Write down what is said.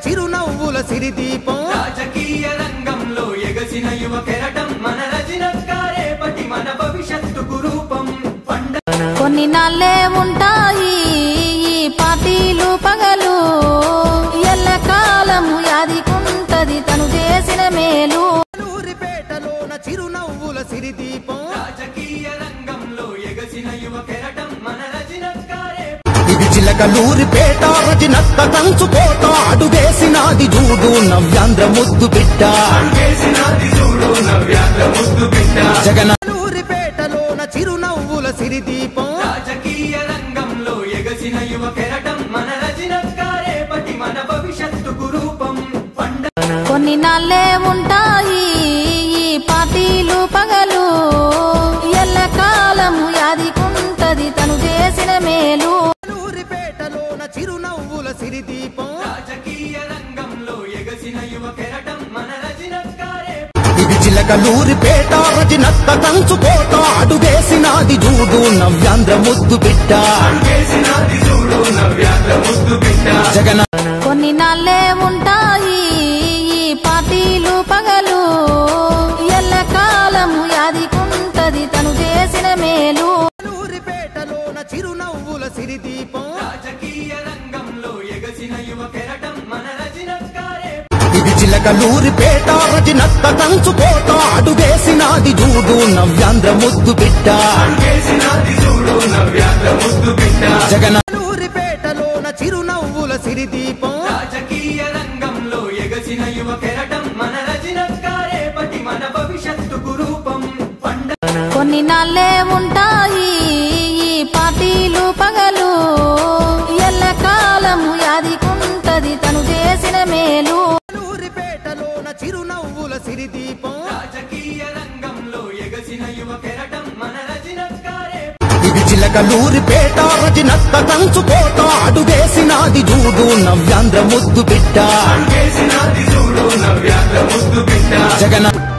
చిరునవ్వుల సిరిదీపం రాజకీయ రంగంలో ఎగసిన యువ కెరటం మన రజనక్కారేపటి మన భవిష్యత్తుకు రూపం పండ కొన్ని నాళ్ళే ఉంటాయి ఈ పార్టీలు పగలు ఎల్లకాలము యాదికుంటది తను చేసిన మేలు ఊరిపేటలోన చిరునవ్వుల సిరిదీపం రాజకీయ రంగంలో ఎగసిన యువ కెరటం మన రజనక్కారే ఇది చిలకలూరిపేట రజనక్క కంచుకోట అడుగేసినాది చూడు నవ్యాంధ్ర ముద్దు బిడ్డ జగనూరిపేటలోన చిరునవ్వుల సిరిదీపం రాజకీయ రంగంలో ఎగసిన యువ కెరటం మన రజనక్కారేపటి మన భవిష్యత్తుకు రూపం పండ కొన్ని నాళ్ళే ఉంటాయి ఈ పార్టీలు పగలు ఎల్లకాలము యాదికుంటది తను చేసిన మేలు ఊరిపేటలోన చిరునవ్వుల సిరిదీపం రాజకీయ రంగంలో ఎగసిన యువ కెరటం మన రజనక్కారే ఇది చిలకలూరిపేట రజనక్క కంచుకోట అడుగేసినాది చూడు నవ్యాంధ్ర ముద్దు బిడ్డ జగన కొన్ని నాళ్ళే ఉంటాయి ఈ పార్టీలు పగలు ఎల్లకాలము యాదికుంటది తను చేసిన మేలు ఊరిపేటలోన చిరునవ్వుల సిరిదీపం రాజకీయ రంగంలో ఎగసిన యువ కెరటం మన రజనక్కారే ఇది చిలకలూరిపేట రజనక్క కంచుకోట అడుగేసినాది చూడు నవ్యాంధ్ర ముద్దు బిడ్డ జగన ఊరిపేటలోన చిరునవ్వుల సిరిదీపం రాజకీయ రంగంలో ఎగసిన యువ కెరటం మన రజనక్కారేపటి మన భవిష్యత్తుకు రూపం పండ కొన్ని నాళ్ళే ఉంటాయి ఈ పార్టీలు పగలు ఎల్లకాలము యాదికుంటది తను చేసిన మేలు ఊరిపేటలోన చిరునవ్వుల సిరిదీపం రాజకీయ రంగంలో ఎగసిన యువ కెరటం మన రజనక్కారే ఇది చిలకలూరిపేట రజనక్క కంచుకోట అడుగేసినాది చూడు నవ్యాంధ్ర ముద్దు బిడ్డ జగన